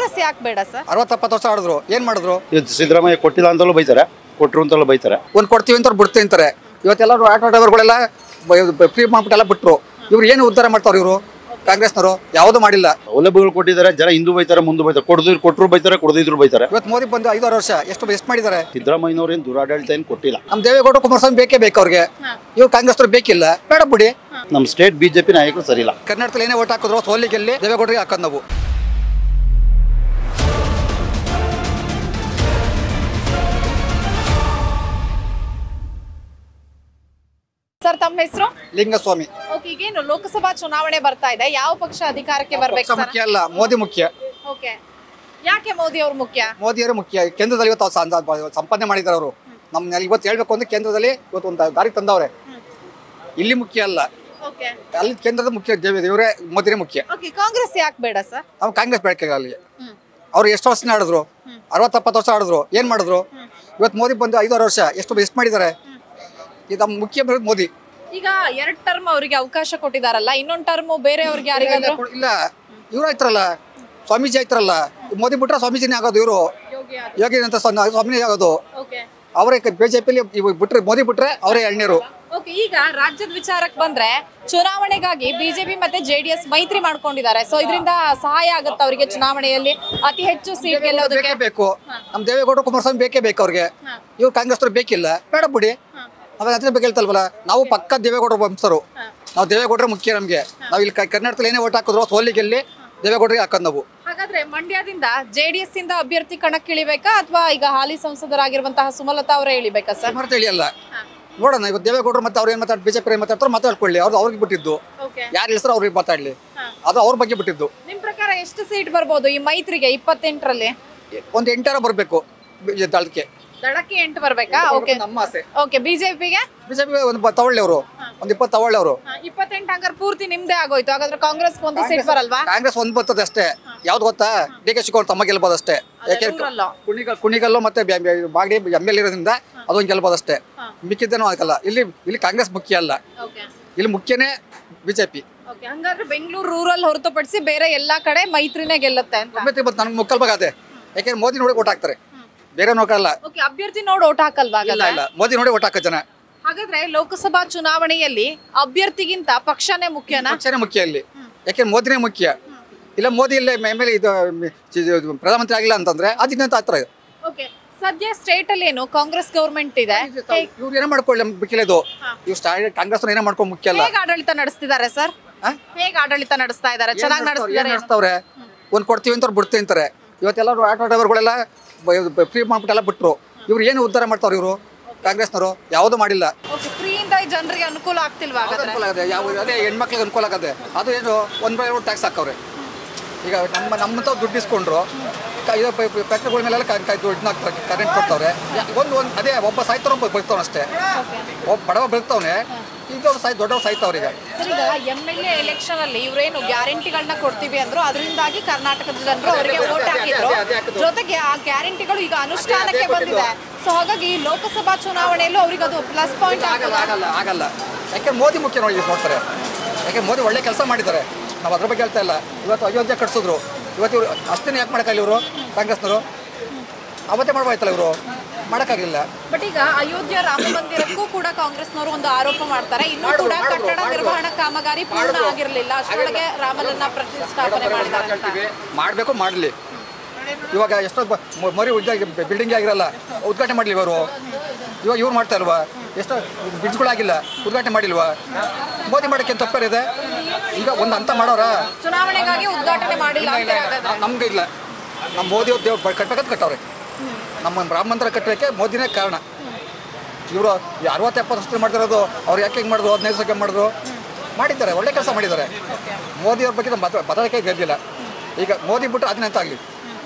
ಕಾಂಗ್ರೆಸ್ ಯಾಕೆ ಬೇಡ ಸರ್ ಅರವತ್ತಪ್ಪತ್ತು ವರ್ಷ ಆಡಿದ್ರು ಏನು ಮಾಡಿದ್ರು ಇದು ಸಿದ್ದರಾಮಯ್ಯ ಕೊಟ್ಟಿಲ್ಲ ಅಂತಲೂ ಬೈತಾರೆ ಕೊಟ್ಟರು ಅಂತಲೂ ಬೈತಾರೆ ಒಂದು ಕೊಡ್ತೀವಿ ಅಂತ ಬಿಡ್ತೀವಿ ಅಂತಾರೆ ಇವತ್ತೆಲ್ಲರೂ ಆಟೋ ಡ್ರೈವರ್ಗಳೆಲ್ಲ ಫ್ರೀ ಮಾಡ್ಬಿಟ್ಟೆಲ್ಲ ಬಿಟ್ಟರು ಇವ್ರು ಏನು ಉದ್ಧಾರ ಮಾಡ್ತಾವ್ರು ಇವರು ಕಾಂಗ್ರೆಸ್ನವರು ಯಾವುದೂ ಮಾಡಿಲ್ಲ ಸೌಲಭ್ಯಗಳು ಕೊಟ್ಟಿದ್ದಾರೆ ಜನ ಹಿಂದೂ ಬೈತಾರೆ ಮುಂದೆ ಬೈತಾರೆ ಕೊಡದಿದ್ರು ಕೊಟ್ಟರು ಬೈತಾರೆ ಕೊಡದಿದ್ರು ಬೈತಾರೆ ಇವತ್ತು ಮೋದಿ ಬಂದು ಐದಾರು ವರ್ಷ ಎಷ್ಟು ಎಷ್ಟು ಮಾಡಿದ್ದಾರೆ ಸಿದ್ದರಾಮಯ್ಯನವ್ರು ಏನು ದುರಾಡಳಿತ ಏನು ಕೊಟ್ಟಿಲ್ಲ ನಮ್ಮ ದೇವೇಗೌಡ ಕುಮಾರಸ್ವಾಮಿ ಬೇಕೇ ಬೇಕು ಅವ್ರಿಗೆ ಇವ್ರು ಕಾಂಗ್ರೆಸ್ನವ್ರು ಬೇಕಿಲ್ಲ ಬೇಡ ಬಿಡಿ ನಮ್ಮ ಸ್ಟೇಟ್ ಬಿಜೆಪಿ ನಾಯಕರು ಸರಿಯಿಲ್ಲ ಕರ್ನಾಟಕದಲ್ಲಿ ಏನೇ ಓಟ್ ಹಾಕಿದ್ರು ಸೋಲಿಗೆಲ್ಲಿ ದೇವೇಗೌಡರಿಗೆ ಹಾಕೋದು ನಾವು ಸರ್ ತಮ್ಮ ಹೆಸರು ಲಿಂಗಸ್ವಾಮಿ ಓಕೆ ಈಗೇನು ಲೋಕಸಭಾ ಚುನಾವಣೆ ಬರ್ತಾ ಇದೆ ಯಾವ ಪಕ್ಷ ಅಧಿಕಾರಕ್ಕೆ ಬರ್ಬೇಕು ಪಕ್ಷ ಸರ್ ಮುಖ್ಯ ಅಲ್ಲ ಮೋದಿ ಮುಖ್ಯ ಓಕೆ ಯಾಕೆ ಮೋದಿ ಅವ್ರು ಮುಖ್ಯ ಮೋದಿಯವರು ಮುಖ್ಯ ಕೇಂದ್ರದಲ್ಲಿ ಇವತ್ತು ಅವ್ರು ಸಂದ- ಸಂಪಾದನೆ ಮಾಡಿದ್ದಾರೆ ಅವರು ನಮ್ಮ ಇವತ್ತು ಹೇಳ್ಬೇಕು ಅಂದ್ರೆ ಕೇಂದ್ರದಲ್ಲಿ ಇವತ್ತು ಒಂದು ದಾರಿ ತಂದವ್ರೆ ಇಲ್ಲಿ ಮುಖ್ಯ ಅಲ್ಲ ಓಕೆ ಅಲ್ಲಿ ಕೇಂದ್ರದ ಮುಖ್ಯ ದೇವ ಇವರೇ ಮೋದಿನೇ ಮುಖ್ಯ ಓಕೆ ಕಾಂಗ್ರೆಸ್ ಯಾಕೆ ಬೇಡ ಸರ್ ನಾವು ಕಾಂಗ್ರೆಸ್ ಬೆಳಕಿಗೆ ಅಲ್ಲಿ ಹ್ಮ್. ಅವ್ರು ಎಷ್ಟು ವರ್ಷ ಆಡಿದ್ರು ಅರವತ್ತಪ್ಪತ್ತು ವರ್ಷ ಆಡಿದ್ರು ಏನು ಮಾಡಿದ್ರು ಇವತ್ತು ಮೋದಿ ಬಂದು ಐದಾರು ವರ್ಷ ಎಷ್ಟು ಎಷ್ಟು ಮಾಡಿದ್ದಾರೆ ಇದು ನಮ್ಮ ಮುಖ್ಯ ಬರೋದು ಮೋದಿ ಈಗ ಎರಡ್ ಟರ್ಮ್ ಅವರಿಗೆ ಅವಕಾಶ ಕೊಟ್ಟಿದಾರಲ್ಲ ಇನ್ನೊಂದ್ ಟರ್ಮ್ ಬೇರೆಯವ್ರಿಗೆ ಯಾರಿಗಾದ್ರು ಇಲ್ಲ ಇವ್ರು ಆಯ್ತಾರಲ್ಲ ಸ್ವಾಮೀಜಿ ಆಯ್ತಾರಲ್ಲ ಮೋದಿ ಬಿಟ್ರೆ ಸ್ವಾಮೀಜಿನೇ ಆಗೋದು ಇವರು ಯೋಗಿ ಅಂತ ಸ್ವ- ಸ್ವಾಮಿನೇ ಆಗೋದು ಓಕೆ ಅವರೇ ಬಿಜೆಪಿಲಿ ಇವ್ ಬಿಟ್ರೆ ಮೋದಿ ಬಿಟ್ರೆ ಅವರೇ ಎಳ್ನೀರು ಓಕೆ ಈಗ ರಾಜ್ಯದ ವಿಚಾರಕ್ಕೆ ಬಂದ್ರೆ ಚುನಾವಣೆಗಾಗಿ ಬಿಜೆಪಿ ಮತ್ತೆ ಜೆಡಿಎಸ್ ಮೈತ್ರಿ ಮಾಡ್ಕೊಂಡಿದ್ದಾರೆ ಸೊ ಇದರಿಂದ ಸಹಾಯ ಆಗುತ್ತೆ ಅವರಿಗೆ ಚುನಾವಣೆಯಲ್ಲಿ ಅತಿ ಹೆಚ್ಚು ಸೀಟ್ ಗೆಲ್ಲೋದಕ್ಕೆ ಬೇಕೇ ಬೇಕು ನಮ್ಮ ದೇವೇಗೌಡ ಕುಮಾರಸ್ವಾಮಿ ಬೇಕೇ ಬೇಕು ಅವ್ರಿಗೆ ಇವ್ರು ಕಾಂಗ್ರೆಸ್ನವ್ರು ಬೇಕಿಲ್ಲ ಬೇಡ ಬಿಡಿ ಅವಾಗ ಅದ್ರ ಬಗ್ಗೆ ಹೇಳ್ತಲ್ವಲ್ಲ ನಾವು ಪಕ್ಕ ದೇವೇಗೌಡರು ವಂಶರು ನಾವು ದೇವೇಗೌಡರೇ ಮುಖ್ಯ ನಮಗೆ ನಾವು ಇಲ್ಲಿ ಕ- ಕರ್ನಾಟಕದಲ್ಲಿ ಏನೇ ಓಟ್ ಹಾಕಿದ್ರು ಸೋಲಿಗೆಲ್ಲಿ ದೇವೇಗೌಡರಿಗೆ ಹಾಕೋದು ನಾವು ಹಾಗಾದ್ರೆ ಮಂಡ್ಯದಿಂದ ಜೆಡಿಎಸ್ ಇಂದ ಅಭ್ಯರ್ಥಿ ಕಣಕ್ಕೆ ಇಳಿಬೇಕಾ ಅಥವಾ ಈಗ ಹಾಲಿ ಸಂಸದರಾಗಿರುವಂತಹ ಸುಮಲತಾ ಅವರೇ ಇಳಿಬೇಕಾ ಸರ್ ಸಮರ್ಥ ಹೇಳಿಯಲ್ಲ ನೋಡೋಣ ಇವತ್ತು ದೇವೇಗೌಡರು ಮತ್ತೆ ಅವ್ರು ಏನು ಮಾತಾಡ್ ಬಿಜೆಪಿ ಏನು ಮಾತಾಡ್ತಾರೋ ಮಾತಾಡ್ಕೊಳ್ಳಿ ಅವ್ರು ಅವ್ರಿಗೆ ಬಿಟ್ಟಿದ್ದು ಓಕೆ ಯಾರು ಹೆಸರು ಅವ್ರಿಗೆ ಮಾತಾಡಲಿ ಅದು ಅವ್ರ ಬಗ್ಗೆ ಬಿಟ್ಟಿದ್ದು ನಿಮ್ ಪ್ರಕಾರ ಎಷ್ಟು ಸೀಟ್ ಬರ್ಬೋದು ಈ ಮೈತ್ರಿಗೆ ಇಪ್ಪತ್ತೆಂಟರಲ್ಲಿ ಒಂದು ಎಂಟಾರ ಬರಬೇಕು ದಳಕ್ಕೆ ದಳಕ್ಕೆ ಎಂಟು ಬರ್ಬೇಕಾ ಓಕೆ ನಮ್ಮ ಆಸೆ ಓಕೆ ಬಿಜೆಪಿಗೆ ಬಿಜೆಪಿ ಒಂದು ತಗೊಳ್ಳಿ ಅವರು ಒಂದು ಇಪ್ಪತ್ತು ತಗೊಳ್ಳಿ ಅವರು ಇಪ್ಪತ್ತೆಂಟು ಹಂಗಾರೆ ಪೂರ್ತಿ ನಿಮ್ದೇ ಆಗೋಯ್ತು ಹಾಗಾದ್ರೆ ಕಾಂಗ್ರೆಸ್ ಒಂದು ಸೀಟ್ ಬರಲ್ವಾ ಕಾಂಗ್ರೆಸ್ ಒಂದು ಬರ್ತದೆ ಅಷ್ಟೇ ಯಾವ್ದು ಗೊತ್ತಾ ಡಿ ಕೆ ಶಿವಕುಮಾರ್ ತಮ್ಮ ಗೆಲ್ಬೋದು ಅಷ್ಟೇ ಯಾಕೆ ಊರಲ್ಲ. ಕುಣಿಗಲ್ ಕುಣಿಗಲ್ಲು ಮತ್ತೆ ಬ್ಯಾ- ಬ್ಯಾ- ಬಾಗಡಿ ಎಮ್ ಎಲ್ ಇರೋದ್ರಿಂದ ಅದೊಂದು ಗೆಲ್ಬೋದು ಅಷ್ಟೇ ಮಿಕ್ಕಿದ್ದೇನೂ ಆಗಲ್ಲ ಇಲ್ಲಿ ಇಲ್ಲಿ ಕಾಂಗ್ರೆಸ್ ಮುಖ್ಯ ಅಲ್ಲ ಓಕೆ ಇಲ್ಲಿ ಮುಖ್ಯನೇ ಬಿಜೆಪಿ ಓಕೆ ಹಂಗಾದ್ರೆ ಬೆಂಗಳೂರು ರೂರಲ್ ಹೊರತುಪಡಿಸಿ ಬೇರೆ ಎಲ್ಲಾ ಕಡೆ ಮೈತ್ರಿನೇ ಗೆಲ್ಲುತ್ತೆ ಅಂತ ಮತ್ತೆ ಇವತ್ತು ನನಗೆ ಮುಕ್ಕಲ್ ಬಾಗದೆ ಯಾಕೆಂದ್ರೆ ಮೋದಿ ನೋಡಿ ಓಟ್ ಹಾಕ್ತಾರೆ ಬೇರೆ ನೋಡಲ್ಲ ಓಕೆ ಅಭ್ಯರ್ಥಿ ನೋಡಿ ಓಟ್ ಹಾಕಲ್ವಾ ಇಲ್ಲ ಹಾಗಾದ್ರೆ ಇಲ್ಲ ಮೋದಿ ನೋಡಿ ಓಟ್ ಹಾಕೋ ಜನ ಹಾಗಾದ್ರೆ ಲೋಕಸಭಾ ಚುನಾವಣೆಯಲ್ಲಿ ಅಭ್ಯರ್ಥಿಗಿಂತ ಪಕ್ಷನೇ ಮುಖ್ಯನಾ ಪಕ್ಷನೇ ಮುಖ್ಯ ಇಲ್ಲಿ ಯಾಕೆಂದ್ರೆ ಮೋದಿನೇ ಮುಖ್ಯ ಇಲ್ಲ ಮೋದಿ ಇಲ್ಲೇ ಎಮ್ ಎಲ್ ಇದು ಮ್, ಇದು ಪ್ರಧಾನಮಂತ್ರಿ ಆಗಿಲ್ಲ ಅಂತಂದ್ರೆ ಅದಿನ್ನಂತ ಆಗ್ತಾರೆ ಓಕೆ ಸದ್ಯ ಸ್ಟೇಟ್ ಅಲ್ಲಿ ಏನು ಕಾಂಗ್ರೆಸ್ ಗವರ್ಮೆಂಟ್ ಇದೆ ಇವ್ರು ಏನೋ ಮಾಡ್ಕೊಳ್ಳಿ ಬಿಕ್ಕಿಲೆದು ಇವ್ರು ಸ್ಟಾ ಕಾಂಗ್ರೆಸ್ ಏನೋ ಮಾಡ್ಕೊಂಡು ಮುಖ್ಯ ಅಲ್ಲ ಹೇಗೆ ಆಡಳಿತ ನಡೆಸ್ತಿದ್ದಾರೆ ಸರ್ ಆ? ಹೇಗೆ ಆಡಳಿತ ನಡೆಸ್ತಾ ಇದ್ದಾರೆ ಚೆನ್ನಾಗಿ ಏನ್ ನಡೆಸ್ತಿದ್ದಾರೆ ನಡೆಸ್ತವ್ರೆ ಒಂದು ಕೊಡ್ತೀವಿ ಅಂತ ಅವ್ರು ಬಿಡ್ತೀವಿ ಅಂತಾರೆ ಇವತ್ತೆಲ್ಲರೂ ಆಟೋ ಡ್ರೈವರ್ಗಳೆಲ್ಲ ಫ್ರೀ ಮಾಡ್ಬಿಟ್ಟೆಲ್ಲ ಬಿಟ್ರು ಇವ್ರು ಏನು ಉದ್ಧಾರ ಮಾಡ್ತಾವ್ರು ಇವರು ಕಾಂಗ್ರೆಸ್ನವರು ಯಾವುದೂ ಮಾಡಿಲ್ಲ ಓಕೆ ಫ್ರೀಯಿಂದ ಜನರಿಗೆ ಅನುಕೂಲ ಆಗ್ತಿಲ್ವಾ ಯಾವ್ದು ಹಾಗಾದ್ರೆ ಅನುಕೂಲ ಆಗಿದೆ ಯಾವ ಅದೇ ಹೆಣ್ಮಕ್ಳಿಗೆ ಅನುಕೂಲ ಆಗದೆ ಅದು ಏನು ಒನ್ ಬೈ ಟ್ಯಾಕ್ಸ್ ಹಾಕವ್ರೆ ಈಗ ನಮ್ಮ ನಮ್ಮಂತ ದುಡ್ಡು ಇಸ್ಕೊಂಡ್ರು ಕ- ಇದು ಫ್ಯಾಕ್ಟ್ರಿಗಳ ಮೇಲೆಲ್ಲ ದುಡ್ಡನ್ನ ಹಾಕ್ತಾರೆ ಕರೆಂಟ್ ಕೊಡ್ತಾವ್ರೆ ಒಂದು ಒಂದು ಅದೇ ಒಬ್ಬ ಸಾಯ್ತಾರ ಒಬ್ಬ ಬದುಕ್ತಾವನ ಅಷ್ಟೇ ಒಬ್ಬ ಬಡವ ಬದುಕ್ತಾವನೆ ಇದ್ದವ್ರು ಸಾಯ್ ದೊಡ್ಡವ್ರು ಸಾಯ್ತಾವ್ರೀಗ ಸರ್, ಈಗ ಎಂ ಎಲ್ ಎ ಎಲೆಕ್ಷನ್ ಅಲ್ಲಿ ಇವರೇನು ಗ್ಯಾರಂಟಿಗಳನ್ನ ಕೊಡ್ತೀವಿ ಅಂದ್ರು ಅದರಿಂದಾಗಿ ಕರ್ನಾಟಕದ ಜನರು ಅವರಿಗೆ ವೋಟ್ ಹಾಕಿದ್ರು ಜೊತೆಗೆ ಆ ಗ್ಯಾರಂಟಿಗಳು ಈಗ ಅನುಷ್ಠಾನಕ್ಕೆ ಬಂದಿದೆ ಸೊ ಹಾಗಾಗಿ ಲೋಕಸಭಾ ಚುನಾವಣೆಯಲ್ಲೂ ಅವ್ರಿಗೆ ಅದು ಪ್ಲಸ್ ಪಾಯಿಂಟ್ ಆಗಲ್ಲ ಆಗಲ್ಲ ಆಗಲ್ಲ ಯಾಕೆ ಮೋದಿ ಮುಖ್ಯ ನೋಡಿ ನೋಡ್ತಾರೆ ಯಾಕೆ ಮೋದಿ ಒಳ್ಳೆ ಕೆಲಸ ಮಾಡಿದ್ದಾರೆ ನಾವು ಅದ್ರ ಬಗ್ಗೆ ಹೇಳ್ತಾ ಇಲ್ಲ ಇವತ್ತು ಅಯೋಧ್ಯೆ ಕಟ್ಸಿದ್ರು ಇವತ್ತು ಇವರು ಅಷ್ಟೇನು ಯಾಕೆ ಮಾಡೋಕ್ಕಾಗಲಿ ಇವರು ಕಾಂಗ್ರೆಸ್ನವರು ಅವತ್ತೇ ಮಾಡ್ಬೋಯ್ತಲ್ಲ ಇವರು ಮಾಡೋಕ್ಕಾಗಲಿಲ್ಲ ಬಟ್ ಈಗ ಅಯೋಧ್ಯ ರಾಮ ಮಂದಿರಕ್ಕೂ ಕೂಡ ಕಾಂಗ್ರೆಸ್ನವರು ಒಂದು ಆರೋಪ ಮಾಡ್ತಾರೆ ಇನ್ನೂ ಕೂಡ ಕಟ್ಟಡ ನಿರ್ವಹಣಾ ಕಾಮಗಾರಿ ಪೂರ್ಣ ಆಗಿರಲಿಲ್ಲ ಅಷ್ಟರೊಳಗೆ ರಾಮನನ್ನ ಪ್ರತಿಷ್ಠಾಪನೆ ಮಾಡಿದ್ದಾರೆ ಅಂತ ಮಾಡಬೇಕು ಮಾಡಲಿ ಇವಾಗ ಎಷ್ಟೋ ಬ- ಮ- ಮರಿ ಉದ್ಯೋಗ ಬಿಲ್ಡಿಂಗ್ ಆಗಿರಲ್ಲ ಉದ್ಘಾಟನೆ ಮಾಡಲಿ ಇವರು ಇವಾಗ ಇವ್ರು ಮಾಡ್ತಾ ಇಲ್ವಾ ಎಷ್ಟೋ ಬ್ರಿಡ್ಜ್ಗಳಾಗಿಲ್ಲ ಉದ್ಘಾಟನೆ ಮಾಡಿಲ್ವಾ ಮೋದಿ ಮಾಡೋಕ್ಕೆ ಏನು ತಪ್ಪೇನಿದೆ ಈಗ ಒಂದು ಹಂತ ಮಾಡೋರಾ ಚುನಾವಣೆಗಾಗಿ ಉದ್ಘಾಟನೆ ಮಾಡಿಲ್ಲ ಅಂತ ಹಾಗಾದ್ರೆ ನಮ್ಗೆ ಇಲ್ಲ ನಮ್ಮ ಮೋದಿ ಅವ್ರು ದೇವ್ ಕಟ್ಬೇಕಂತ ಕಟ್ಟವ್ರೆ ನಮ್ಮ ರಾಮ ಮಂದಿರ ಕಟ್ಟೋಕ್ಕೆ ಮೋದಿನೇ ಕಾರಣ ಇವರು ಅರವತ್ತು ಎಪ್ಪತ್ತು ವರ್ಷ ಮಾಡ್ತಿರೋದು ಅವ್ರು ಯಾಕೆ ಹಿಂಗೆ ಮಾಡಿದ್ರು ಹದಿನೈದು ವರ್ಷಕ್ಕೆ ಮಾಡಿದ್ರು ಮಾಡಿದ್ದಾರೆ ಒಳ್ಳೆ ಕೆಲಸ ಮಾಡಿದ್ದಾರೆ ಮೋದಿ ಅವ್ರ ಬಗ್ಗೆ ನಮ್ಮ ಬದ ಬದಲಾಯಿಕೆ ಗೆದ್ದಿಲ್ಲ ಈಗ ಮೋದಿ ಬಿಟ್ಟು ಅದನ್ನಂತ ಆಗಲಿ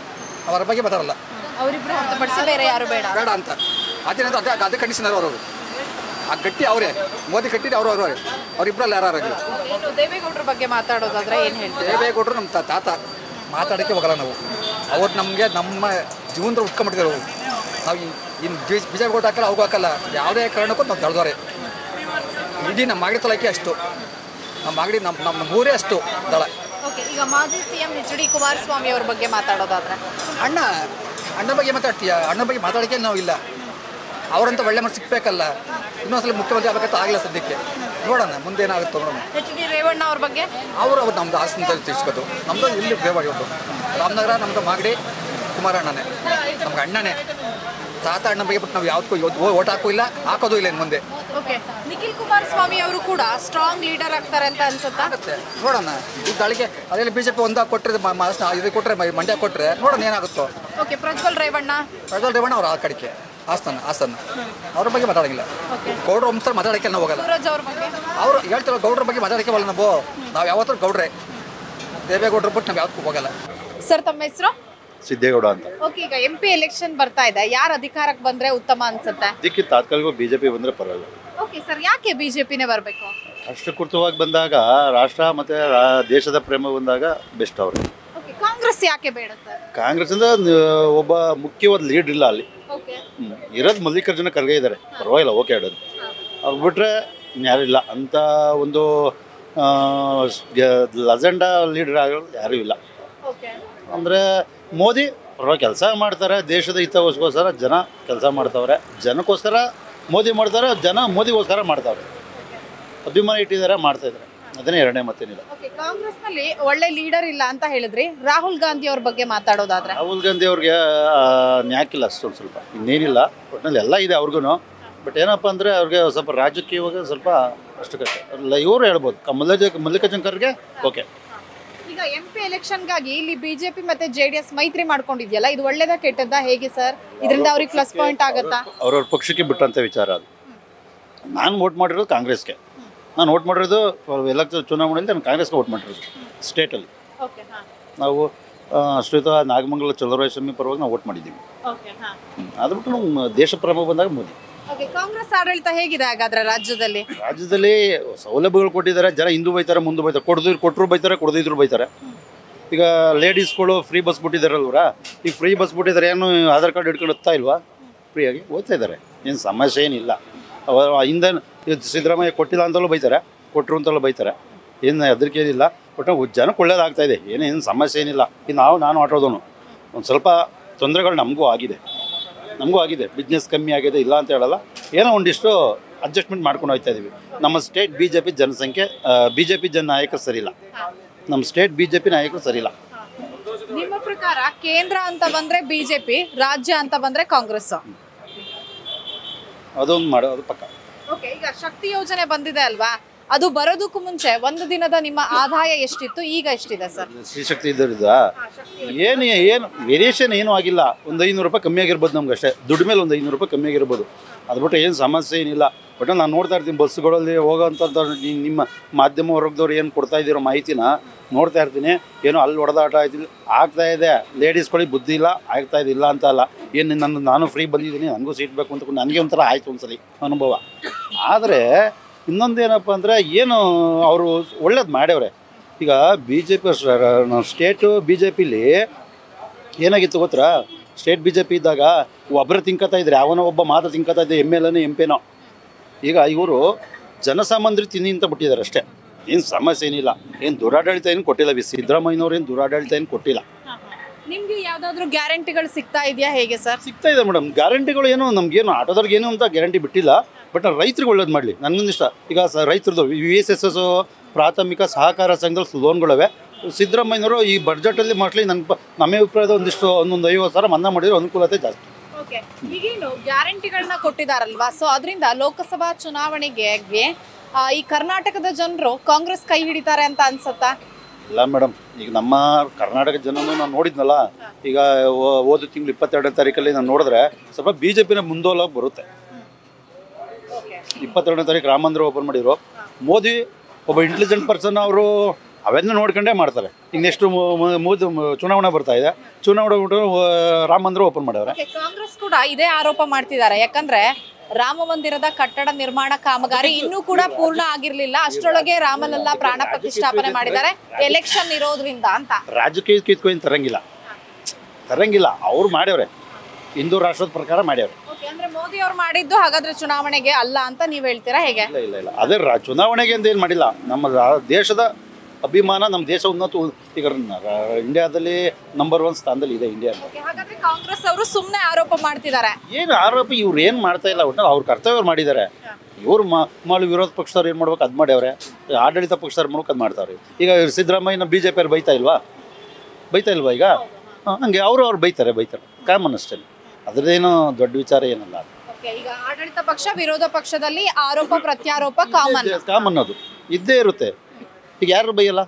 ಅವರ ಬಗ್ಗೆ ಮಾತಾಡಲ್ಲ ಅವರಿಬ್ರು ಹೊರತುಪಡಿಸಿ ಬೇರೆ ಯಾರು ಬೇಡ ಬೇಡ ಅಂತ ಅದೇನಂತ ಅದೇ ಅದೇ ಕಂಡೀಷನ್ ಅವರು ಆ ಗಟ್ಟಿ ಅವರೇ ಮೋದಿ ಕಟ್ಟಿದ್ದು ಅವರು ಅವರೇ ಅವರಿಬ್ಬರಲ್ಲಿ ಯಾರಾಗಲಿ ಏನು ದೇವೇಗೌಡರ ಬಗ್ಗೆ ಮಾತಾಡೋದಾದ್ರೆ ಏನ್ ಹೇಳ್ತೀವಿ ದೇವೇಗೌಡರು ನಮ್ಮ ತಾ- ತಾತ ಮಾತಾಡೋಕ್ಕೆ ಹೋಗಲ್ಲ ನಾವು ಅವ್ರು ನಮಗೆ ನಮ್ಮ ಜೀವನದಲ್ಲಿ ಉಟ್ಕೊಂಡ್ಬಿಟ್ಟಿದ್ದಾರೆ ಅವರು ನಾವು ಇನ್ನು ಬಿಜೆಪಿ ಹಾಕಲ್ಲ ಅವ್ರಿಗೂ ಹಾಕಲ್ಲ ಯಾವುದೇ ಕಾರಣಕ್ಕೂ ನಾವು ದಳದವ್ರೆ ಇಡೀ ನಮ್ಮ ಮಾಗಡಿ ತಲಕ್ಕೆ ಅಷ್ಟು ನಮ್ಮ ಮಾಗಡಿ ನಮ್ಮ ನಮ್ಮ ಊರೇ ಅಷ್ಟು ದಳ ಓಕೆ ಈಗ ಮಾಜಿ ಸಿಎಂ ಎಚ್ ಡಿ ಕುಮಾರಸ್ವಾಮಿ ಅವ್ರ ಬಗ್ಗೆ ಮಾತಾಡೋದಾದ್ರೆ ಅಣ್ಣ ಅಣ್ಣ ಬಗ್ಗೆ ಮಾತಾಡ್ತೀಯ ಅಣ್ಣ ಬಗ್ಗೆ ಮಾತಾಡೋಕ್ಕೆ ನಾವು ಇಲ್ಲ ಅವರಂತ ಒಳ್ಳೆ ಮನಸ್ಸು ಸಿಗ್ಬೇಕಲ್ಲ ಇನ್ನೊಂದ್ಸಲ ಮುಖ್ಯಮಂತ್ರಿ ಆಗಬೇಕಂತ ಆಗಿಲ್ಲ ಸದ್ಯಕ್ಕೆ ನೋಡೋಣ ಮುಂದೆ ಏನಾಗುತ್ತೋ ನೋಡೋಣ ಎಚ್ ಡಿ ರೇವಣ್ಣ ಅವ್ರ ಬಗ್ಗೆ ಅವರು ಅವ್ರು ನಮ್ದು ಆಸ್ತಿ ಅಂತ ತಿಳಿಸ್ಬೋದು ನಮ್ಮದು ಇಲ್ಲಿ ಬೇವಾಗಿರೋದು ರಾಮನಗರ ನಮ್ಮದು ಮಾಗಡಿ ಕುಮಾರಣ್ಣನೇ ನಮ್ಗೆ ಅಣ್ಣನೇ ತಾತ ಅಣ್ಣ ಬಗ್ಗೆ ಬಿಟ್ಟು ನಾವು ಯಾವ್ದಕ್ಕೂ ಓಟ್ ಹಾಕೂ ಇಲ್ಲ ಹಾಕೋದು ಇಲ್ಲ ಇನ್ನು ಮುಂದೆ ಓಕೆ ನಿಖಿಲ್ ಕುಮಾರಸ್ವಾಮಿ ಅವರು ಕೂಡ ಸ್ಟ್ರಾಂಗ್ ಲೀಡರ್ ಆಗ್ತಾರೆ ಅಂತ ಅನ್ಸುತ್ತಾ ಆಗುತ್ತೆ ನೋಡೋಣ ಈ ದಾಳಿಗೆ ಅದರಲ್ಲಿ ಬಿ ಜೆ ಪಿ ಒಂದಾಗ ಕೊಟ್ಟರೆ ಇದು ಕೊಟ್ಟರೆ ಮಂಡ್ಯ ಕೊಟ್ಟರೆ ನೋಡೋಣ ಏನಾಗುತ್ತೋ ಓಕೆ ಪ್ರಜ್ವಲ್ ರೇವಣ್ಣ ಪ್ರಜ್ವಲ್ ರೇವಣ್ಣ ಅವ್ರ ಆ ಕಡೆಗೆ ಆಸ್ಥಾನ ಆಸ್ಥಾನ ಅವ್ರ ಬಗ್ಗೆ ಮಾತಾಡಂಗಿಲ್ಲ ಓಕೆ ಗೌಡ್ರ ವಂಶ ಮಾತಾಡೋಕ್ಕೆ ನಾವು ಹೋಗಲ್ಲ ಸೂರಜ್ ಅವ್ರ ಬಗ್ಗೆ ಅವರು ಹೇಳ್ತಿರೋ ಗೌಡ್ರ ಬಗ್ಗೆ ಮಾತಾಡೋಕ್ಕೆ ಬಲ್ಲ ನಾವು ನಾವು ಯಾವತ್ತೂ ಗೌಡ್ರೆ ದೇವೇಗೌಡ್ರ ಬಿಟ್ಟು ನಾವು ಯಾವತ್ತೂ ಹೋಗಲ್ಲ ಸರ್ ತಮ್ಮ ಹೆಸರು ಸಿದ್ದೇಗೌಡ ಅಂತ ಓಕೆ ಈಗ ಎಂ ಪಿ ಎಲೆಕ್ಷನ್ ಬರ್ತಾ ಇದೆ ಯಾರು ಅಧಿಕಾರಕ್ಕೆ ಬಂದ್ರೆ ಉತ್ತಮ ಅನ್ಸುತ್ತೆ ಅದಕ್ಕೆ ತಾತ್ಕಾಲಿಕ ಬಿಜೆಪಿ ಬಂದ್ರೆ ಪರವಾಗಿಲ್ಲ ಓಕೆ ಸರ್ ಯಾಕೆ ಬಿಜೆಪಿನೇ ಬರಬೇಕು ರಾಷ್ಟ್ರಕೃತವಾಗಿ ಬಂದಾಗ ರಾಷ್ಟ್ರ ಮತ್ತೆ ರಾ- ದೇಶದ ಪ್ರೇಮ ಬಂದಾಗ ಬೆಸ್ಟ್ ಅವರು ಓಕೆ ಕಾಂಗ್ರೆಸ್ ಯಾಕೆ ಬೇಡ ಸರ್ ಕಾಂಗ್ರೆಸ್ಸಿಂದ ನ- ಒಬ್ಬ ಮುಖ್ಯವಾದ ಲೀಡ್ ಇಲ್ಲ ಅಲ್ಲಿ ಓಕೆ ಹ್ಮ್. ಇರೋದು ಮಲ್ಲಿಕಾರ್ಜುನ ಖರ್ಗೆ ಇದ್ದಾರೆ ಪರವಾಗಿಲ್ಲ ಓಕೆ ಆಡೋದು ಅವ್ರು ಬಿಟ್ರೆ ಯಾರಿಲ್ಲ ಅಂತ ಒಂದು ಲಜೆಂಡ ಲೀಡರ್ ಆಗೋದು ಯಾರೂ ಇಲ್ಲ ಓಕೆ ಅಂದರೆ ಮೋದಿ ಪರವಾಗಿ ಕೆಲಸ ಮಾಡ್ತಾರೆ ದೇಶದ ಹಿತಗೋಸ್ಕರ ಜನ ಕೆಲಸ ಮಾಡ್ತಾವ್ರೆ ಜನಕ್ಕೋಸ್ಕರ ಮೋದಿ ಮಾಡ್ತಾರೆ ಜನ ಮೋದಿಗೋಸ್ಕರ ಮಾಡ್ತಾವ್ರೆ ಅಭಿಮಾನ ಇಟ್ಟಿದ್ದಾರೆ ಮಾಡ್ತಾ ಇದ್ದಾರೆ ಅದನ್ನೇ ಎರಡನೇ ಮತ್ತೇನಿಲ್ಲ ಓಕೆ ಕಾಂಗ್ರೆಸ್ ನಲ್ಲಿ ಒಳ್ಳೆ ಲೀಡರ್ ಇಲ್ಲ ಅಂತ ಹೇಳಿದ್ರಿ ರಾಹುಲ್ ಗಾಂಧಿ ಅವ್ರ ಬಗ್ಗೆ ಮಾತಾಡೋದಾದ್ರೆ ರಾಹುಲ್ ಗಾಂಧಿ ಅವ್ರಿಗೆ ಆ, ನ್ಯಾಕಿಲ್ಲ ಅಷ್ಟೊಂದು ಸ್ವಲ್ಪ ಇನ್ನೇನಿಲ್ಲ ಒಟ್ಟಿನಲ್ಲಿ ಎಲ್ಲ ಇದೆ ಅವ್ರಿಗೂ ಬಟ್ ಏನಪ್ಪ ಅಂದರೆ ಅವ್ರಿಗೆ ಸ್ವಲ್ಪ ರಾಜಕೀಯವಾಗಿ ಸ್ವಲ್ಪ ಅಷ್ಟು ಕಷ್ಟ ಅಲ್ಲ ಇವರು ಹೇಳ್ಬೋದು ಕ- ಮಲ್ಲಿಕ ಮಲ್ಲಿಕಾರ್ಜುನ್ ಖರ್ಗೆ ಓಕೆ ಈಗ ಎಂ ಪಿ ಎಲೆಕ್ಷನ್ಗಾಗಿ ಇಲ್ಲಿ ಬಿಜೆಪಿ ಮತ್ತೆ ಜೆಡಿಎಸ್ ಮೈತ್ರಿ ಮಾಡ್ಕೊಂಡಿದ್ಯಲ್ಲ ಇದು ಒಳ್ಳೇದಾ ಕೆಟ್ಟದ್ದಾ ಹೇಗೆ ಸರ್ ಇದರಿಂದ ಅವ್ರಿಗೆ ಪ್ಲಸ್ ಪಾಯಿಂಟ್ ಆಗತ್ತಾ ಅವ್ರವ್ರ ಪಕ್ಷಕ್ಕೆ ಬಿಟ್ಟಂಥ ವಿಚಾರ ಅದು ನಾನು ವೋಟ್ ಮಾಡಿರೋದು ಕಾಂಗ್ರೆಸ್ಗೆ ನಾನು ವೋಟ್ ಮಾಡಿರೋದು ಎಲೆಕ್ಷನ್ ಚುನಾವಣೆಯಲ್ಲಿ ನಾನು ಕಾಂಗ್ರೆಸ್ಗೆ ವೋಟ್ ಮಾಡಿರೋದು ಸ್ಟೇಟಲ್ಲಿ ಓಕೆ ಹಾ ನಾವು ಆ, ಶ್ರೀಯುತ ನಾಗಮಂಗಲ ಚಲುವರಾಯಸ್ವಾಮಿ ಪರವಾಗಿ ನಾವು ವೋಟ್ ಮಾಡಿದ್ದೀವಿ ಓಕೆ ಹಾ ಹ್ಮ್. ಅದು ಬಿಟ್ಟು ನಮ್ಮ ದೇಶ ಪ್ರೇಮ ಬಂದಾಗ ಮೋದಿ ಓಕೆ ಕಾಂಗ್ರೆಸ್ ಆಡಳಿತ ಹೇಗಿದೆ ಹಾಗಾದ್ರೆ ರಾಜ್ಯದಲ್ಲಿ ರಾಜ್ಯದಲ್ಲಿ ಸೌಲಭ್ಯಗಳು ಕೊಟ್ಟಿದ್ದಾರೆ ಜನ ಹಿಂದೂ ಬೈತಾರೆ ಮುಂದೆ ಬೈತಾರೆ ಕೊಡದಿದ್ರು ಕೊಟ್ಟರು ಬೈತಾರೆ ಕೊಡದಿದ್ರು ಬೈತಾರೆ ಈಗ ಲೇಡೀಸ್ಗಳು ಫ್ರೀ ಬಸ್ ಬಿಟ್ಟಿದ್ದಾರಲ್ವರ ಈಗ ಫ್ರೀ ಬಸ್ ಬಿಟ್ಟಿದ್ದಾರೆ ಏನು ಆಧಾರ್ ಕಾರ್ಡ್ ಹಿಡ್ಕೊಂಡು ಹೋಗ್ತಾ ಇಲ್ವಾ ಫ್ರೀಯಾಗಿ ಓದ್ತಾ ಇದ್ದಾರೆ ಏನು ಸಮಸ್ಯೆ ಏನಿಲ್ಲ ಅವ ಹಿಂದೆ ಇದು ಸಿದ್ದರಾಮಯ್ಯ ಕೊಟ್ಟಿಲ್ಲ ಅಂತಲೂ ಬೈತಾರೆ ಕೊಟ್ಟರು ಅಂತಲೂ ಬೈತಾರೆ ಏನು ಹೆದರಿಕೆ ಏನಿಲ್ಲ ಒಟ್ಟು ಜನಕ್ಕೆ ಒಳ್ಳೇದಾಗ್ತಾ ಇದೆ ಏನೇನು ಸಮಸ್ಯೆ ಏನಿಲ್ಲ ಈಗ ನಾವು ನಾನು ಆಟೋದವನು ಒಂದು ಸ್ವಲ್ಪ ತೊಂದರೆಗಳು ನಮಗೂ ಆಗಿದೆ ನಮಗೂ ಆಗಿದೆ ಬಿಸ್ನೆಸ್ ಕಮ್ಮಿ ಆಗಿದೆ ಇಲ್ಲ ಅಂತ ಹೇಳಲ್ಲ ಏನೋ ಒಂದಿಷ್ಟು ಅಡ್ಜಸ್ಟ್ಮೆಂಟ್ ಮಾಡ್ಕೊಂಡು ಹೋಗ್ತಾ ಇದೀವಿ ನಮ್ಮ ಸ್ಟೇಟ್ ಬಿ ಜೆ ಪಿ ಜನಸಂಖ್ಯೆ ಬಿ ಜೆ ಪಿ ಜನ ನಾಯಕರು ಸರಿಯಿಲ್ಲ ನಮ್ಮ ಸ್ಟೇಟ್ ಬಿ ಜೆ ಪಿ ನಾಯಕರು ಸರಿಯಿಲ್ಲ ನಿಮ್ಮ ಪ್ರಕಾರ ಕೇಂದ್ರ ಅಂತ ಬಂದ್ರೆ ಬಿಜೆಪಿ ರಾಜ್ಯ ಅಂತ ಬಂದ್ರೆ ಕಾಂಗ್ರೆಸ್ ಅದೊಂದು ಮಾಡೋದು ಪಕ್ಕ ಓಕೆ ಈಗ ಶಕ್ತಿ ಯೋಜನೆ ಬಂದಿದೆ ಅಲ್ವಾ ಅದು ಬರೋದಕ್ಕೂ ಮುಂಚೆ ಒಂದು ದಿನದ ನಿಮ್ಮ ಆದಾಯ ಎಷ್ಟಿತ್ತು ಈಗ ಎಷ್ಟಿದೆ ಸರ್ ಶ್ರೀಶಕ್ತಿ ಇದ್ದರಿದ್ದ ಏನು ಏನು ವೇರಿಯೇಷನ್ ಏನೂ ಆಗಿಲ್ಲ ಒಂದು ಐನೂರು ರೂಪಾಯಿ ಕಮ್ಮಿ ಆಗಿರ್ಬೋದು ನಮ್ಗೆ ಅಷ್ಟೇ ದುಡ್ಡು ಮೇಲೆ ಒಂದು ಐನೂರು ರೂಪಾಯಿ ಕಮ್ಮಿ ಆಗಿರ್ಬೋದು ಅದು ಬಿಟ್ಟು ಏನು ಸಮಸ್ಯೆ ಏನಿಲ್ಲ ಬಟ್ ನಾನು ನೋಡ್ತಾ ಇರ್ತೀನಿ ಬಸ್ಸುಗಳಲ್ಲಿ ಹೋಗೋಂಥ ನಿಮ್ಮ ಮಾಧ್ಯಮ ವರ್ಗದವ್ರು ಏನು ಕೊಡ್ತಾ ಇದ್ದೀರೋ ಮಾಹಿತಿನ ನೋಡ್ತಾ ಇರ್ತೀನಿ ಏನೋ ಅಲ್ಲಿ ಹೊಡೆದಾಟ ಆಯ್ತಿಲ್ಲ ಆಗ್ತಾ ಇದೆ ಲೇಡೀಸ್ಗಳಿಗೆ ಬುದ್ಧಿ ಇಲ್ಲ ಆಗ್ತಾ ಇದೆ ಇಲ್ಲ ಅಂತ ಅಲ್ಲ ಏನು ನನ್ನ ನಾನು ಫ್ರೀ ಬಂದಿದ್ದೀನಿ ನನಗೂ ಸೀಟ್ ಬೇಕು ಅಂತ ನನಗೆ ಒಂಥರ ಆಯ್ತು ಒಂದ್ಸಲಿ ಅನುಭವ ಆದರೆ ಇನ್ನೊಂದೇನಪ್ಪ ಅಂದರೆ ಏನು ಅವರು ಒಳ್ಳೇದು ಮಾಡ್ಯವ್ರೆ ಈಗ B J P state B J ಪಿಲಿ ಏನಾಗಿತ್ತು ಗೊತ್ತಾ ಸ್ಟೇಟ್ ಬಿ ಜೆ ಪಿ ಇದ್ದಾಗ ಒಬ್ಬರು ತಿನ್ಕೋತಾ ಇದ್ರೆ ಅವನ ಒಬ್ಬ ಮಾತ್ರ ತಿನ್ಕೋತಾ ಇದ್ದೆ ಎಮ್ ಎಲ್ ಎನೋ ಎಂ ಪಿನೋ ಈಗ ಇವರು ಜನಸಾಮಾನ್ಯರು ತಿನ್ನಿ ಅಂತ ಬಿಟ್ಟಿದ್ದಾರೆ ಅಷ್ಟೇ ಏನು ಸಮಸ್ಯೆ ಏನಿಲ್ಲ ಏನು ದುರಾಡಳಿತ ಏನು ಕೊಟ್ಟಿಲ್ಲ ಬಿ ಸಿದ್ದರಾಮಯ್ಯನವ್ರು ಏನು ದುರಾಡಳಿತ ಏನು ಕೊಟ್ಟಿಲ್ಲ ನಿಮ್ಗೆ ಯಾವ್ದಾದ್ರು ಗ್ಯಾರಂಟಿಗಳು ಸಿಗ್ತಾ ಇದೆಯಾ ಹೇಗೆ ಸರ್ ಸಿಗ್ತಾ ಇದೆ ಮೇಡಮ್ ಗ್ಯಾರಂಟಿಗಳು ಏನು ನಮಗೇನು ಆಟೋದವ್ರಿಗೆ ಏನು ಅಂತ ಗ್ಯಾರಂಟಿ ಬಿಟ್ಟಿಲ್ಲ ಬಟ್ ರೈತರಿಗೆ ಒಳ್ಳೇದು ಮಾಡಲಿ ನನಗೊಂದಿಷ್ಟ ಈಗ ಸ ರೈತರದ್ದು ವಿ ಎಸ್ ಎಸ್ ಎಸ್ ಪ್ರಾಥಮಿಕ ಸಹಕಾರ ಸಂಘದ ಲೋನ್ಗಳಿವೆ ಸಿದ್ದರಾಮಯ್ಯನವರು ಈ ಬಡ್ಜೆಟಲ್ಲಿ ಮೋಸ್ಟ್ಲಿ ನನ್ನ ಪ- ನಮ್ಮ ಅಭಿಪ್ರಾಯದ ಒಂದಿಷ್ಟು ಒಂದೊಂದು ಐವತ್ತು ಸಾವಿರ ಮನ್ನಾ ಮಾಡಿದ್ರೆ ಅನುಕೂಲತೆ ಜಾಸ್ತಿ ಓಕೆ ಈಗೇನು ಗ್ಯಾರಂಟಿಗಳನ್ನ ಕೊಟ್ಟಿದಾರಲ್ವಾ ಸೊ ಅದರಿಂದ ಲೋಕಸಭಾ ಚುನಾವಣೆಗೆ ಆ, ಈ ಕರ್ನಾಟಕದ ಜನರು ಕಾಂಗ್ರೆಸ್ ಕೈ ಹಿಡಿತಾರೆ ಅಂತ ಅನ್ಸತ್ತಾ ಇಲ್ಲ ಮೇಡಮ್ ಈಗ ನಮ್ಮ ಕರ್ನಾಟಕ ಜನನು ನಾನು ನೋಡಿದ್ನಲ್ಲ ಈಗ ಹೋ- ಹೋದ ತಿಂಗಳು ಇಪ್ಪತ್ತೆರಡನೇ ತಾರೀಕಲ್ಲಿ ನಾನು ನೋಡಿದ್ರೆ ಸ್ವಲ್ಪ ಬಿ ಜೆ ಪಿನ ಮುಂದೋಲಾಗಿ ಬರುತ್ತೆ ಇಪ್ಪತ್ತೆರಡನೇ ತಾರೀಕು ರಾಮ ಮಂದಿರ ಓಪನ್ ಮಾಡಿದ್ರು ಮೋದಿ ಒಬ್ಬ ಇಂಟೆಲಿಜೆಂಟ್ ಪರ್ಸನ್ ಅವರು ಅವೆಲ್ಲ ನೋಡ್ಕೊಂಡೇ ಮಾಡ್ತಾರೆ ಈಗ ನೆಕ್ಸ್ಟ್ ಮೋದಿ ಚುನಾವಣೆ ಬರ್ತಾ ಇದೆ ಚುನಾವಣೆ ಬಿಟ್ಟು ರಾಮ ಮಂದಿರ ಓಪನ್ ಮಾಡ್ಯಾರೆ ಓಕೆ, ಕಾಂಗ್ರೆಸ್ ಕೂಡ ಇದೇ ಆರೋಪ ಮಾಡ್ತಿದ್ದಾರೆ ಯಾಕಂದ್ರೆ ರಾಮ ಮಂದಿರದ ಕಟ್ಟಡ ನಿರ್ಮಾಣ ಕಾಮಗಾರಿ ಇನ್ನೂ ಕೂಡ ಪೂರ್ಣ ಆಗಿರ್ಲಿಲ್ಲ ಅಷ್ಟರೊಳಗೆ ರಾಮಲಲ್ಲ ಪ್ರಾಣ ಪ್ರತಿಷ್ಠಾಪನೆ ಮಾಡಿದ್ದಾರೆ ಎಲೆಕ್ಷನ್ ಇರೋದ್ರಿಂದ ಅಂತ ರಾಜಕೀಯ ಕಿತ್ಕೊಂಡು ತರಂಗಿಲ್ಲ ತರಂಗಿಲ್ಲ ಅವ್ರು ಮಾಡ್ಯವ್ರೆ ಹಿಂದೂ ರಾಷ್ಟ್ರದ ಪ್ರಕಾರ ಮಾಡ್ಯವ್ರೆ ಓಕೆ, ಅಂದ್ರೆ ಮೋದಿ ಅವ್ರು ಮಾಡಿದ್ದು ಹಾಗಾದ್ರೆ ಚುನಾವಣೆಗೆ ಅಲ್ಲ ಅಂತ ನೀವ್ ಹೇಳ್ತೀರಾ ಹೇಗೆ ಇಲ್ಲ ಇಲ್ಲ ಇಲ್ಲ ಅದೇ ರಾ ಚುನಾವಣೆಗೆ ಅಂತ ಏನು ಮಾಡಿಲ್ಲ ನಮ್ಮ ರಾ- ದೇಶದ ಅಭಿಮಾನ ನಮ್ಮ ದೇಶ ಉನ್ನತ ಈಗ ಇಂಡಿಯಾದಲ್ಲಿ ನಂಬರ್ ಒನ್ ಸ್ಥಾನದಲ್ಲಿ ಇದೆ ಇಂಡಿಯಾ Okay, ಹಾಗಾದ್ರೆ ಕಾಂಗ್ರೆಸ್ ಅವರು ಸುಮ್ಮನೆ ಆರೋಪ ಮಾಡ್ತಿದ್ದಾರೆ ಏನು ಆರೋಪ ಇವ್ರು ಏನು ಮಾಡ್ತಾ ಇಲ್ಲ ಒಟ್ಟಿನಲ್ಲಿ ಅವ್ರ ಕರ್ತವ್ಯ ಮಾಡಿದ್ದಾರೆ ಇವ್ರು ಮಾಡು ವಿರೋಧ ಪಕ್ಷದವ್ರು ಏನು ಮಾಡ್ಬೇಕು ಅದು ಮಾಡ್ಯವ್ರೆ ಆಡಳಿತ ಪಕ್ಷದವ್ರು ಮಾಡ್ಬೇಕು ಅದು ಮಾಡ್ತಾವ್ರೆ ಈಗ ಸಿದ್ದರಾಮಯ್ಯನ ಬಿ ಜೆ ಪಿಯವ್ರು ಬೈತಾ ಇಲ್ವಾ ಬೈತಾ ಇಲ್ವಾ ಈಗ ಹಾ, ಹಂಗೆ ಅವರು ಅವ್ರು ಬೈತಾರೆ ಬೈತಾರೆ ಕಾಮನ್ ಅಷ್ಟೇ ಅದ್ರದ್ದೇನು ದೊಡ್ಡ ವಿಚಾರ ಏನಲ್ಲ Okay, ಈಗ ಆಡಳಿತ ಪಕ್ಷ ವಿರೋಧ ಪಕ್ಷದಲ್ಲಿ ಆರೋಪ ಪ್ರತ್ಯಾರೋಪ ಕಾಮನ್ ಕಾಮನ್ ಅದು ಇದ್ದೇ ಇರುತ್ತೆ ಈಗ ಯಾರು ಬೈಯಲ್ಲ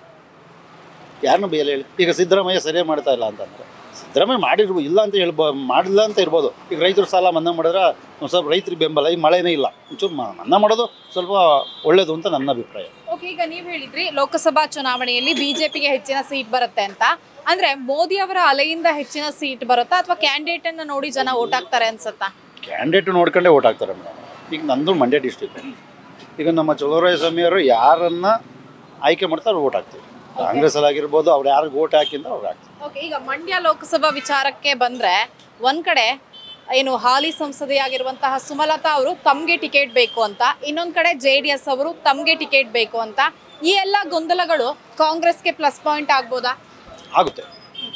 ಯಾರನ್ನೂ ಬೈಯಲ್ಲ ಹೇಳಿ ಈಗ ಸಿದ್ದರಾಮಯ್ಯ ಸರಿಯಾಗಿ ಮಾಡ್ತಾ ಇಲ್ಲ ಅಂತಂದ್ರೆ ಸಿದ್ದರಾಮಯ್ಯ ಮಾಡಿರ್ಬೋದು ಇಲ್ಲ ಅಂತ ಹೇಳ್ಬೋ ಮಾಡಿಲ್ಲ ಅಂತ ಇರ್ಬೋದು ಈಗ ರೈತರು ಸಾಲ ಮನ್ನಾ ಮಾಡಿದ್ರೆ ಒಂದು ಸ್ವಲ್ಪ ರೈತರಿಗೆ ಬೆಂಬಲ ಈಗ ಮಳೆನೇ ಇಲ್ಲ ಒಂಚೂರು ಮ- ಮನ್ನಾ ಮಾಡೋದು ಸ್ವಲ್ಪ ಒಳ್ಳೇದು ಅಂತ ನನ್ನ ಅಭಿಪ್ರಾಯ ಓಕೆ ಈಗ ನೀವು ಹೇಳಿದ್ರಿ ಲೋಕಸಭಾ ಚುನಾವಣೆಯಲ್ಲಿ ಬಿಜೆಪಿಗೆ ಹೆಚ್ಚಿನ ಸೀಟ್ ಬರುತ್ತೆ ಅಂತ ಅಂದ್ರೆ ಮೋದಿ ಅವರ ಅಲೆಯಿಂದ ಹೆಚ್ಚಿನ ಸೀಟ್ ಬರುತ್ತಾ ಅಥವಾ ಕ್ಯಾಂಡಿಡೇಟ್ ಅನ್ನ ನೋಡಿ ಜನ ಓಟ್ ಹಾಕ್ತಾರೆ ಅನ್ಸುತ್ತಾ ಕ್ಯಾಂಡಿಡೇಟ್ ನೋಡ್ಕೊಂಡೇ ಓಟ್ ಹಾಕ್ತಾರೆ ಮೇಡಮ್ ಈಗ ನಂದು ಮಂಡ್ಯ ಡಿಸ್ಟಿಕ್ ಈಗ ನಮ್ಮ ಚಲುವರಾಯ ಸ್ವಾಮಿಯವರು ಯಾರನ್ನ ಆಯ್ಕೆ ಮಾಡ್ತಾರೆ ಓಟ್ ಹಾಕ್ತೀವಿ ಕಾಂಗ್ರೆಸ್ ಆಗಿರ್ಬೋದು ಅವ್ರು ಯಾರಿಗೆ ಓಟ್ ಹಾಕಿಂದ ಅವ್ರು ಹಾಕ್ತೀವಿ ಓಕೆ ಈಗ ಮಂಡ್ಯ ಲೋಕಸಭಾ ವಿಚಾರಕ್ಕೆ ಬಂದ್ರೆ ಒಂದ್ ಕಡೆ ಏನು ಹಾಲಿ ಸಂಸದೆಯಾಗಿರುವಂತಹ ಸುಮಲತಾ ಅವರು ತಮ್ಗೆ ಟಿಕೆಟ್ ಬೇಕು ಅಂತ ಇನ್ನೊಂದ್ ಕಡೆ ಜೆ ಡಿ ಎಸ್ ಅವರು ತಮ್ಗೆ ಟಿಕೆಟ್ ಬೇಕು ಅಂತ ಈ ಎಲ್ಲ ಗೊಂದಲಗಳು ಕಾಂಗ್ರೆಸ್ಗೆ ಪ್ಲಸ್ ಪಾಯಿಂಟ್ ಆಗ್ಬೋದಾ ಆಗುತ್ತೆ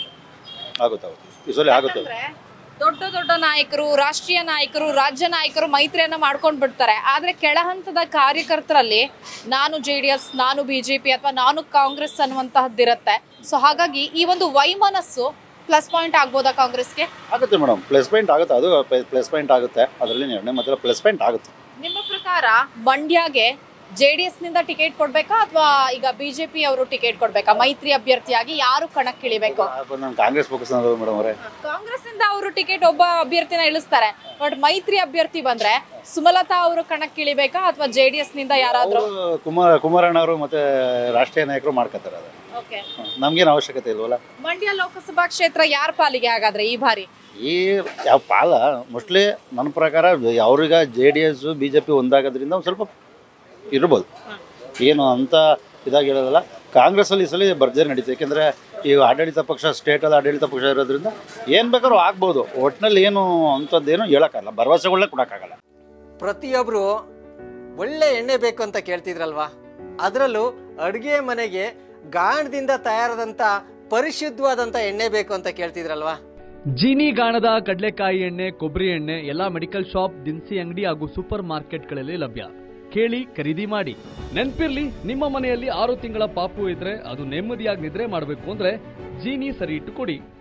ಆಗುತ್ತೆ ಆಗುತ್ತೆ ಈ ಸಲ ಆಗುತ್ತೆ ಯಾಕಂದ್ರೆ ದೊಡ್ಡ ದೊಡ್ಡ ನಾಯಕರು ರಾಷ್ಟ್ರೀಯ ನಾಯಕರು ರಾಜ್ಯ ನಾಯಕರು ಮೈತ್ರಿಯನ್ನ ಮಾಡ್ಕೊಂಡು ಬಿಡ್ತಾರೆ ಆದ್ರೆ ಕೆಳ ಹಂತದ ಕಾರ್ಯಕರ್ತರಲ್ಲಿ ನಾನು ಜೆ ಡಿ ಎಸ್ ನಾನು ಬಿಜೆಪಿ ಅಥವಾ ನಾನು ಕಾಂಗ್ರೆಸ್ ಅನ್ನುವಂತಹದ್ದಿರತ್ತೆ ಸೊ ಹಾಗಾಗಿ ಈ ಒಂದು ವೈಮನಸ್ಸು ಪ್ಲಸ್ ಪಾಯಿಂಟ್ ಆಗ್ಬೋದಾ ಕಾಂಗ್ರೆಸ್ಗೆ ಆಗುತ್ತೆ ಮೇಡಮ್ ಪ್ಲಸ್ ಪಾಯಿಂಟ್ ಆಗುತ್ತೆ ಅದು ಪ್ಲಸ್ ಪಾಯಿಂಟ್ ಆಗುತ್ತೆ ಅದರಲ್ಲಿ ಎರಡನೇ ಮತ್ತೆ ಪ್ಲಸ್ ಪಾಯಿಂಟ್ ಆಗುತ್ತೆ ನಿಮ್ಮ ಪ್ರಕಾರ ಮಂಡ್ಯಗೆ ಜೆ ಡಿ ಎಸ್ ನಿಂದ ಟಿಕೆಟ್ ಕೊಡ್ಬೇಕಾ ಅಥವಾ ಈಗ ಬಿಜೆಪಿ ಅವರು ಟಿಕೆಟ್ ಕೊಡ್ಬೇಕಾ ಮೈತ್ರಿ ಅಭ್ಯರ್ಥಿಯಾಗಿ ಯಾರು ಕಣಕ್ಕಿಳಿಬೇಕು ನಾನು ಕಾಂಗ್ರೆಸ್ ಫೋಕಸ್ ಮೇಡಮ್ ಅವರೇ ಕಾಂಗ್ರೆಸ್ ಇಂದ ಅವರು ಟಿಕೆಟ್ ಒಬ್ಬ ಅಭ್ಯರ್ಥಿನ ಇಳಿಸ್ತಾರೆ ಬಟ್ ಮೈತ್ರಿ ಅಭ್ಯರ್ಥಿ ಬಂದ್ರೆ ಸುಮಲತಾ ಅವರು ಕಣಕ್ಕಿಳಿಬೇಕಾ ಅಥವಾ ಜೆ ಡಿ ಎಸ್ ನಿಂದ ಯಾರಾದ್ರೂ ಅವರು ಕುಮಾರ ಕುಮಾರಣ್ಣ ಅವರು ಮತ್ತೆ ರಾಷ್ಟ್ರೀಯ ನಾಯಕರು ಮಾಡ್ಕೋತಾರೆ ಅದು ಓಕೆ ನಮ್ಗೇನು ಅವಶ್ಯಕತೆ ಇಲ್ವಲ್ಲ ಮಂಡ್ಯ ಲೋಕಸಭಾ ಕ್ಷೇತ್ರ ಯಾರ ಪಾಲಿಗೆ ಹಾಗಾದ್ರೆ ಈ ಬಾರಿ ಈ ಯಾವ ಪಾಲ ಮೋಸ್ಟ್ಲಿ ನನ್ನ ಪ್ರಕಾರ ಅವ್ರೀಗ J D S B J P ಒಂದಾಗೋದ್ರಿಂದ ಒಂದು ಸ್ವಲ್ಪ ಇರ್ಬೋದು ಏನು ಅಂತ ಇದಾಗಿ ಹೇಳೋದಲ್ಲ ಕಾಂಗ್ರೆಸ್ಸಲ್ಲಿ ಈ ಸಲ ಭರ್ಜರಿ ನಡೀತು ಯಾಕೆಂದರೆ ಈ ಆಡಳಿತ ಪಕ್ಷ ಸ್ಟೇಟಲ್ಲಿ ಆಡಳಿತ ಪಕ್ಷ ಇರೋದ್ರಿಂದ ಏನು ಬೇಕಾದ್ರೂ ಆಗ್ಬೋದು ಒಟ್ಟಿನಲ್ಲಿ ಏನು ಅಂಥದ್ದೇನು ಹೇಳೋಕ್ಕಾಗಲ್ಲ ಭರವಸೆಗಳನ್ನೇ ಕೊಡೋಕ್ಕಾಗಲ್ಲ ಪ್ರತಿಯೊಬ್ಬರು ಒಳ್ಳೆ ಎಣ್ಣೆ ಬೇಕು ಅಂತ ಕೇಳ್ತಿದ್ರಲ್ವಾ ಅದರಲ್ಲೂ ಅಡುಗೆ ಮನೆಗೆ ಗಾಣದಿಂದ ತಯಾರಾದಂಥ ಪರಿಶುದ್ಧವಾದಂಥ ಎಣ್ಣೆ ಬೇಕು ಅಂತ ಕೇಳ್ತಿದ್ರಲ್ವಾ ಜೀನಿ ಗಾಣದ ಕಡಲೆಕಾಯಿ ಎಣ್ಣೆ ಕೊಬ್ಬರಿ ಎಣ್ಣೆ ಎಲ್ಲಾ ಮೆಡಿಕಲ್ ಶಾಪ್ ದಿನಸಿ ಅಂಗಡಿ ಹಾಗೂ ಸೂಪರ್ ಮಾರ್ಕೆಟ್ಗಳಲ್ಲಿ ಲಭ್ಯ ಕೇಳಿ ಖರೀದಿ ಮಾಡಿ ನೆನ್ಪಿರ್ಲಿ ನಿಮ್ಮ ಮನೆಯಲ್ಲಿ ಆರು ತಿಂಗಳ ಪಾಪು ಇದ್ರೆ ಅದು ನೆಮ್ಮದಿಯಾಗಿ ನಿದ್ರೆ ಮಾಡಬೇಕು ಅಂದ್ರೆ ಜೀನಿ ಸರಿ ಇಟ್ಟು ಕೊಡಿ